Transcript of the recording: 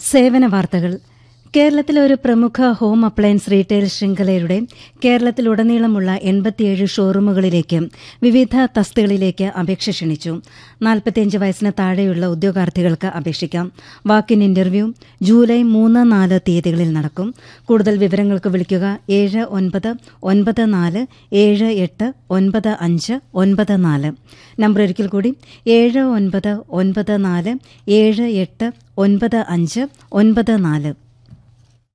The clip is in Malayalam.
സേവന വാർത്തകൾ കേരളത്തിലെ ഒരു പ്രമുഖ ഹോം അപ്ലയൻസ് റീറ്റെയിൽ ശൃംഖലയുടെ കേരളത്തിലുടനീളമുള്ള എൺപത്തിയേഴ് ഷോറൂമുകളിലേക്ക് വിവിധ തസ്തികളിലേക്ക് അപേക്ഷ ക്ഷണിച്ചു നാൽപ്പത്തിയഞ്ച് വയസ്സിന് താഴെയുള്ള ഉദ്യോഗാർത്ഥികൾക്ക് അപേക്ഷിക്കാം വാക്കിൻ ഇന്റർവ്യൂ ജൂലൈ മൂന്ന് നാല് തീയതികളിൽ നടക്കും കൂടുതൽ വിവരങ്ങൾക്ക് വിളിക്കുക ഏഴ് ഒൻപത് ഒൻപത് നാല് ഏഴ് എട്ട് ഒൻപത് അഞ്ച് ഒൻപത് നാല് നമ്പർ ഒരിക്കൽ കൂടി ഏഴ് ഒൻപത് ഒൻപത് നാല് ഏഴ് എട്ട് ഒൻപത് അഞ്ച് ഒൻപത് നാല്